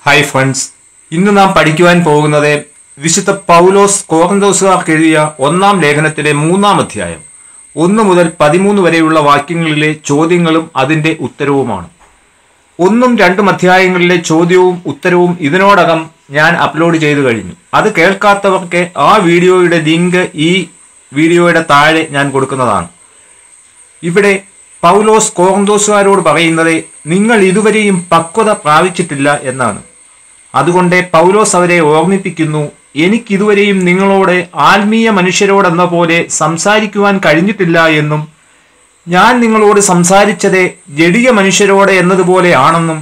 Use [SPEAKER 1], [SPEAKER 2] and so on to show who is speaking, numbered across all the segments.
[SPEAKER 1] hi friends ഇന്ന് നാം പഠിക്കുവാൻ പോകുന്നത് വിശുദ്ധ പൗലോസ് കോറന്തോസുകാർക്ക് എഴുതിയ ഒന്നാം ലേഖനത്തിലെ മൂന്നാം അധ്യായം ഒന്ന് മുതൽ പതിമൂന്ന് വരെയുള്ള വാക്യങ്ങളിലെ ചോദ്യങ്ങളും അതിന്റെ ഉത്തരവുമാണ് ഒന്നും രണ്ടും അധ്യായങ്ങളിലെ ചോദ്യവും ഉത്തരവും ഇതിനോടകം ഞാൻ അപ്ലോഡ് ചെയ്തു കഴിഞ്ഞു അത് കേൾക്കാത്തവർക്ക് ആ വീഡിയോയുടെ ലിങ്ക് ഈ വീഡിയോയുടെ താഴെ ഞാൻ കൊടുക്കുന്നതാണ് ഇവിടെ പൗലോസ് കോറന്തോസുകാരോട് പറയുന്നത് നിങ്ങൾ ഇതുവരെയും പക്വത പ്രാപിച്ചിട്ടില്ല എന്നാണ് അതുകൊണ്ട് പൗലോസ് അവരെ ഓർമ്മിപ്പിക്കുന്നു എനിക്കിതുവരെയും നിങ്ങളോട് ആത്മീയ മനുഷ്യരോടെന്ന പോലെ സംസാരിക്കുവാൻ കഴിഞ്ഞിട്ടില്ല എന്നും ഞാൻ നിങ്ങളോട് സംസാരിച്ചത് ജഡിക മനുഷ്യരോട് എന്നതുപോലെ ആണെന്നും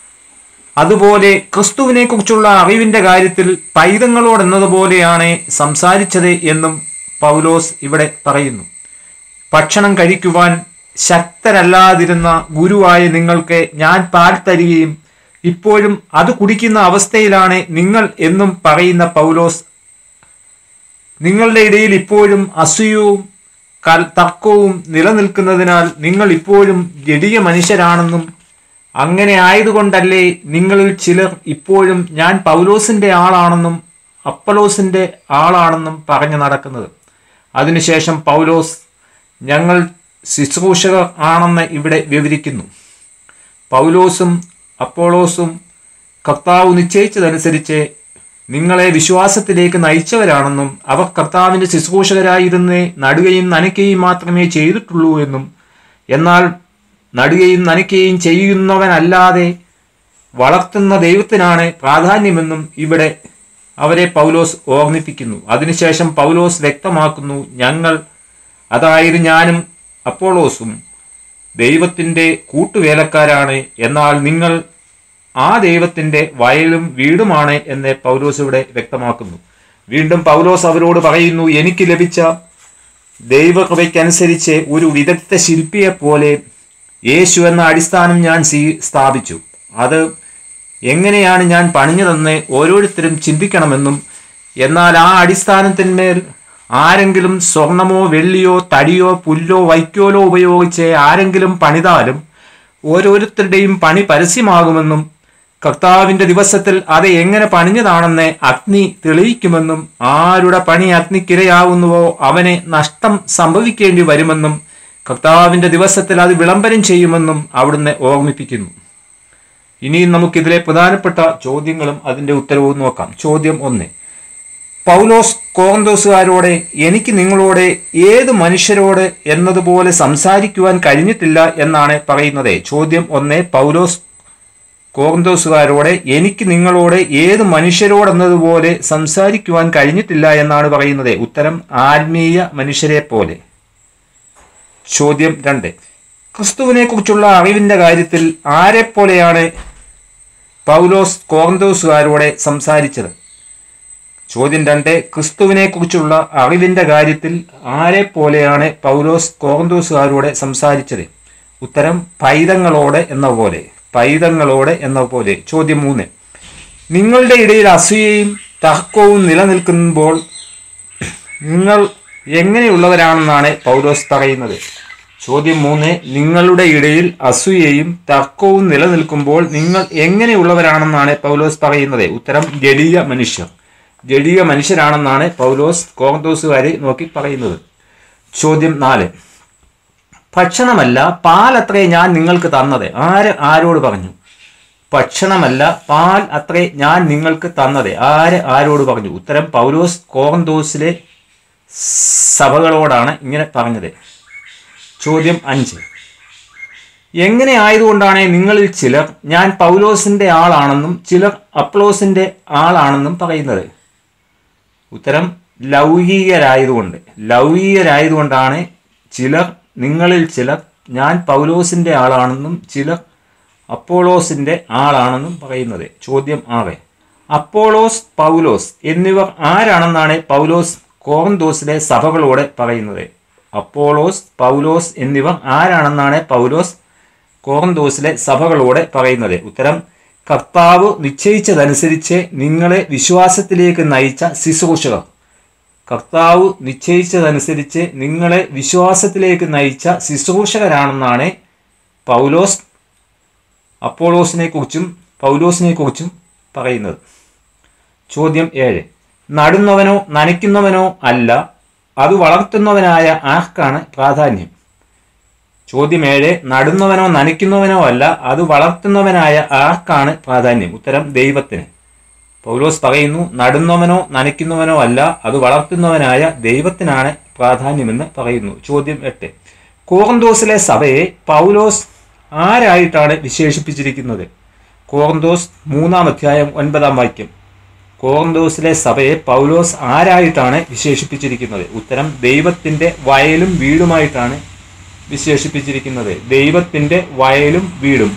[SPEAKER 1] അതുപോലെ ക്രിസ്തുവിനെ കുറിച്ചുള്ള അറിവിന്റെ കാര്യത്തിൽ പൈതങ്ങളോട് എന്നതുപോലെയാണ് സംസാരിച്ചത് എന്നും പൗലോസ് ഇവിടെ പറയുന്നു ഭക്ഷണം കഴിക്കുവാൻ ശക്തരല്ലാതിരുന്ന ഗുരുവായ നിങ്ങൾക്ക് ഞാൻ പാൽ തരികയും ഇപ്പോഴും അത് കുടിക്കുന്ന അവസ്ഥയിലാണ് നിങ്ങൾ എന്നും പറയുന്ന പൗലോസ് നിങ്ങളുടെ ഇടയിൽ ഇപ്പോഴും അസൂയവും കൽ- തർക്കവും നിലനിൽക്കുന്നതിനാൽ നിങ്ങൾ ഇപ്പോഴും ജഡിക മനുഷ്യരാണെന്നും അങ്ങനെ ആയതുകൊണ്ടല്ലേ നിങ്ങളിൽ ചിലർ ഇപ്പോഴും ഞാൻ പൗലോസിന്റെ ആളാണെന്നും അപ്പലോസിന്റെ ആളാണെന്നും പറഞ്ഞു നടക്കുന്നത് അതിനുശേഷം പൗലോസ് ഞങ്ങൾ ശുശ്രൂഷകർ ആണെന്ന് ഇവിടെ വിവരിക്കുന്നു പൗലോസും അപ്പോളോസും കർത്താവ് നിശ്ചയിച്ചതനുസരിച്ച് നിങ്ങളെ വിശ്വാസത്തിലേക്ക് നയിച്ചവരാണെന്നും അവർ കർത്താവിന്റെ ശുശ്രൂഷകരായിരുന്നേ നടുകയും നനയ്ക്കുകയും മാത്രമേ ചെയ്തിട്ടുള്ളൂ എന്നും എന്നാൽ നടുകയും നനയ്ക്കുകയും ചെയ്യുന്നവനല്ലാതെ വളർത്തുന്ന ദൈവത്തിനാണ് പ്രാധാന്യമെന്നും ഇവിടെ അവരെ പൗലോസ് ഓർമ്മിപ്പിക്കുന്നു അതിനുശേഷം പൗലോസ് വ്യക്തമാക്കുന്നു ഞങ്ങൾ അതായത് ഞാനും അപ്പോളോസും ദൈവത്തിൻ്റെ കൂട്ടുവേലക്കാരാണ് എന്നാൽ നിങ്ങൾ ആ ദൈവത്തിൻ്റെ വയലും വീടുമാണ് എന്ന് പൗലോസ് ഇവിടെ വ്യക്തമാക്കുന്നു വീണ്ടും പൗലോസ് അവരോട് പറയുന്നു എനിക്ക് ലഭിച്ച ദൈവകൃപയ്ക്കനുസരിച്ച് ഒരു വിദഗ്ധ ശില്പിയെ പോലെ യേശു എന്ന അടിസ്ഥാനം ഞാൻ സീ- സ്ഥാപിച്ചു അത് എങ്ങനെയാണ് ഞാൻ പണിഞ്ഞതെന്ന് ഓരോരുത്തരും ചിന്തിക്കണമെന്നും എന്നാൽ ആ അടിസ്ഥാനത്തിന്മേൽ ആരെങ്കിലും സ്വർണമോ വെള്ളിയോ തടിയോ പുല്ലോ വൈക്കോലോ ഉപയോഗിച്ച് ആരെങ്കിലും പണിതാലും ഓരോരുത്തരുടെയും പണി പരസ്യമാകുമെന്നും കർത്താവിന്റെ ദിവസത്തിൽ അത് എങ്ങനെ പണിഞ്ഞതാണെന്ന് അഗ്നി തെളിയിക്കുമെന്നും ആരുടെ പണി അഗ്നിക്കിരയാവുന്നുവോ അവന് നഷ്ടം സംഭവിക്കേണ്ടി വരുമെന്നും കർത്താവിന്റെ ദിവസത്തിൽ അത് വിളംബരം ചെയ്യുമെന്നും അവിടുന്ന് ഓർമ്മിപ്പിക്കുന്നു ഇനിയും നമുക്കിതിലെ പ്രധാനപ്പെട്ട ചോദ്യങ്ങളും അതിന്റെ ഉത്തരവും നോക്കാം ചോദ്യം ഒന്ന് പൗലോസ് കോറന്തോസുകാരോട് എനിക്ക് നിങ്ങളോട് ഏത് മനുഷ്യരോട് എന്നതുപോലെ സംസാരിക്കുവാൻ കഴിഞ്ഞിട്ടില്ല എന്നാണ് പറയുന്നത് ചോദ്യം ഒന്ന് പൗലോസ് കോറന്തോസുകാരോട് എനിക്ക് നിങ്ങളോട് ഏത് മനുഷ്യരോടെന്നതുപോലെ സംസാരിക്കുവാൻ കഴിഞ്ഞിട്ടില്ല എന്നാണ് പറയുന്നത് ഉത്തരം ആത്മീയ മനുഷ്യരെ പോലെ ചോദ്യം രണ്ട് ക്രിസ്തുവിനെ കുറിച്ചുള്ള അറിവിന്റെ കാര്യത്തിൽ ആരെപ്പോലെയാണ് പൗലോസ് കോറന്തോസുകാരോട് സംസാരിച്ചത് ചോദ്യം രണ്ട് ക്രിസ്തുവിനെ കുറിച്ചുള്ള അറിവിന്റെ കാര്യത്തിൽ ആരെ പോലെയാണ് പൗലോസ് കോറന്തോസുകാരോട് സംസാരിച്ചത് ഉത്തരം പൈതങ്ങളോട് എന്ന പോലെ പൈതങ്ങളോട് എന്ന പോലെ ചോദ്യം മൂന്ന് നിങ്ങളുടെ ഇടയിൽ അസൂയയും തർക്കവും നിലനിൽക്കുമ്പോൾ നിങ്ങൾ എങ്ങനെയുള്ളവരാണെന്നാണ് പൗലോസ് പറയുന്നത് ചോദ്യം മൂന്ന് നിങ്ങളുടെ ഇടയിൽ അസൂയയും തർക്കവും നിലനിൽക്കുമ്പോൾ നിങ്ങൾ എങ്ങനെയുള്ളവരാണെന്നാണ് പൗലോസ് പറയുന്നത് ഉത്തരം ജഡീയ മനുഷ്യർ ജഡീയ മനുഷ്യരാണെന്നാണ് പൗലോസ് കോർന്തോസുകാരെ നോക്കി പറയുന്നത് ചോദ്യം നാല് ഭക്ഷണമല്ല പാൽ അത്രേ ഞാൻ നിങ്ങൾക്ക് തന്നത് ആര് ആരോട് പറഞ്ഞു ഭക്ഷണമല്ല പാൽ അത്രേ ഞാൻ നിങ്ങൾക്ക് തന്നത് ആര് ആരോട് പറഞ്ഞു ഉത്തരം പൗലോസ് കോർന്തോസിലെ സഭകളോടാണ് ഇങ്ങനെ പറഞ്ഞത് ചോദ്യം അഞ്ച് എങ്ങനെ ആയതുകൊണ്ടാണ് നിങ്ങളിൽ ചിലർ ഞാൻ പൗലോസിന്റെ ആളാണെന്നും ചിലർ അപ്ലോസിന്റെ ആളാണെന്നും പറയുന്നത് ഉത്തരം ലൗകികരായതുകൊണ്ട് ലൗകികരായതുകൊണ്ടാണ് ചിലർ നിങ്ങളിൽ ചിലർ ഞാൻ പൗലോസിന്റെ ആളാണെന്നും ചിലർ അപ്പോളോസിന്റെ ആളാണെന്നും പറയുന്നത് ചോദ്യം ആറ് അപ്പോളോസ് പൗലോസ് എന്നിവർ ആരാണെന്നാണ് പൗലോസ് കോറന്തോസിലെ സഭകളോട് പറയുന്നത് അപ്പോളോസ് പൗലോസ് എന്നിവർ ആരാണെന്നാണ് പൗലോസ് കോറന്തോസിലെ സഭകളോട് പറയുന്നത് ഉത്തരം കർത്താവ് നിശ്ചയിച്ചതനുസരിച്ച് നിങ്ങളെ വിശ്വാസത്തിലേക്ക് നയിച്ച ശുശ്രൂഷകർ കർത്താവ് നിശ്ചയിച്ചതനുസരിച്ച് നിങ്ങളെ വിശ്വാസത്തിലേക്ക് നയിച്ച ശുശ്രൂഷകരാണെന്നാണ് പൗലോസ് അപ്പോളോസിനെ കുറിച്ചും പൗലോസിനെ കുറിച്ചും പറയുന്നത് ചോദ്യം ഏഴ് നടുന്നവനോ നനയ്ക്കുന്നവനോ അല്ല അത് വളർത്തുന്നവനായ ആർക്കാണ് പ്രാധാന്യം ചോദ്യം ഏഴ് നടുന്നവനോ നനയ്ക്കുന്നവനോ അല്ല അത് വളർത്തുന്നവനായ ആർക്കാണ് പ്രാധാന്യം ഉത്തരം ദൈവത്തിന് പൗലോസ് പറയുന്നു നടുന്നവനോ നനയ്ക്കുന്നവനോ അല്ല അത് വളർത്തുന്നവനായ ദൈവത്തിനാണ് പ്രാധാന്യമെന്ന് പറയുന്നു ചോദ്യം എട്ട് കോറന്തോസിലെ സഭയെ പൗലോസ് ആരായിട്ടാണ് വിശേഷിപ്പിച്ചിരിക്കുന്നത് കോറന്തോസ് മൂന്നാം അധ്യായം ഒൻപതാം വാക്യം കോറന്തോസിലെ സഭയെ പൗലോസ് ആരായിട്ടാണ് വിശേഷിപ്പിച്ചിരിക്കുന്നത് ഉത്തരം ദൈവത്തിന്റെ വയലും വീടുമായിട്ടാണ് വിശേഷിപ്പിച്ചിരിക്കുന്നത് ദൈവത്തിന്റെ വയലും വീടും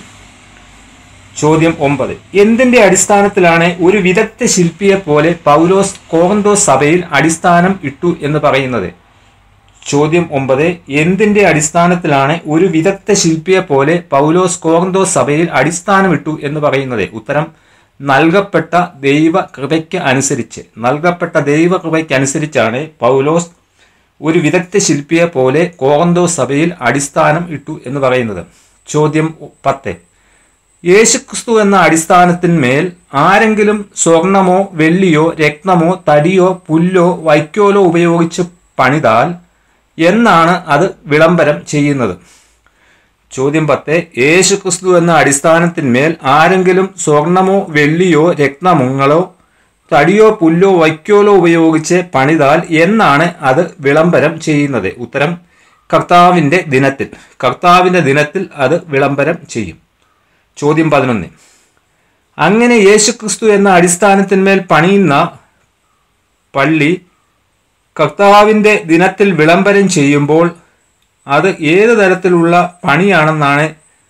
[SPEAKER 1] ചോദ്യം ഒമ്പത് എന്തിന്റെ അടിസ്ഥാനത്തിലാണ് ഒരു വിദഗ്ധ ശില്പിയെ പോലെ പൗലോസ് കോറന്തോസ് സഭയിൽ അടിസ്ഥാനം ഇട്ടു എന്ന് പറയുന്നത് ചോദ്യം ഒമ്പത് എന്തിന്റെ അടിസ്ഥാനത്തിലാണ് ഒരു വിദഗ്ധ ശില്പിയെ പോലെ പൗലോസ് കോറന്തോസ് സഭയിൽ അടിസ്ഥാനമിട്ടു എന്ന് പറയുന്നത് ഉത്തരം നൽകപ്പെട്ട ദൈവ കൃപയ്ക്ക് അനുസരിച്ച് നൽകപ്പെട്ട ദൈവ കൃപയ്ക്ക് അനുസരിച്ചാണ് പൗലോസ് ഒരു വിദഗ്ധ ശില്പിയെ പോലെ കോറന്തോസ് സഭയിൽ അടിസ്ഥാനം ഇട്ടു എന്ന് പറയുന്നത് ചോദ്യം പത്ത് യേശുക്രിസ്തു എന്ന അടിസ്ഥാനത്തിന്മേൽ ആരെങ്കിലും സ്വർണമോ വെള്ളിയോ രത്നമോ തടിയോ പുല്ലോ വൈക്കോലോ ഉപയോഗിച്ച് പണിതാൽ എന്നാണ് അത് വിളംബരം ചെയ്യുന്നത് ചോദ്യം പത്ത് യേശുക്രിസ്തു എന്ന അടിസ്ഥാനത്തിന്മേൽ ആരെങ്കിലും സ്വർണമോ വെള്ളിയോ രത്നമുങ്ങളോ തടിയോ പുല്ലോ വൈക്കോലോ ഉപയോഗിച്ച് പണിതാൽ എന്നാണ് അത് വിളംബരം ചെയ്യുന്നത് ഉത്തരം കർത്താവിൻ്റെ ദിനത്തിൽ കർത്താവിൻ്റെ ദിനത്തിൽ അത് വിളംബരം ചെയ്യും ചോദ്യം പതിനൊന്ന് അങ്ങനെ യേശുക്രിസ്തു എന്ന അടിസ്ഥാനത്തിന്മേൽ പണിയുന്ന പള്ളി കർത്താവിൻ്റെ ദിനത്തിൽ വിളംബരം ചെയ്യുമ്പോൾ അത് ഏത് തരത്തിലുള്ള പണിയാണെന്നാണ്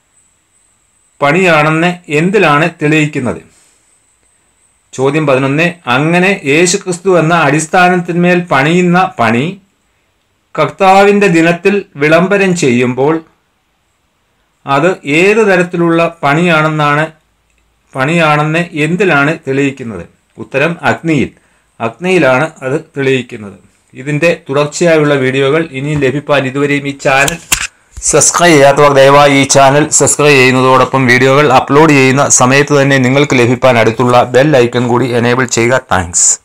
[SPEAKER 1] പണിയാണെന്ന് എന്തിലാണ് തെളിയിക്കുന്നത് ചോദ്യം പതിനൊന്ന് അങ്ങനെ യേശുക്രിസ്തു എന്ന അടിസ്ഥാനത്തിന്മേൽ പണിയുന്ന പണി കർത്താവിൻ്റെ ദിനത്തിൽ വിളംബരം ചെയ്യുമ്പോൾ അത് ഏത് തരത്തിലുള്ള പണിയാണെന്നാണ് പണിയാണെന്ന് എന്തിലാണ് തെളിയിക്കുന്നത് ഉത്തരം അഗ്നിയിൽ അഗ്നിയിലാണ് അത് തെളിയിക്കുന്നത് ഇതിൻ്റെ തുടർച്ചയായുള്ള വീഡിയോകൾ ഇനിയും ലഭിക്കാൻ ഇതുവരെയും ഈ ചാനൽ സബ്സ്ക്രൈബ് ചെയ്യാത്തവർ ദയവായി ഈ ചാനൽ സബ്സ്ക്രൈബ് ചെയ്യുന്നതോടൊപ്പം വീഡിയോകൾ അപ്ലോഡ് ചെയ്യുന്ന സമയത്ത് തന്നെ നിങ്ങൾക്ക് ലഭിക്കാൻ അടുത്തുള്ള ബെൽ ഐക്കൺ കൂടി എനേബിൾ ചെയ്യുക താങ്ക്സ്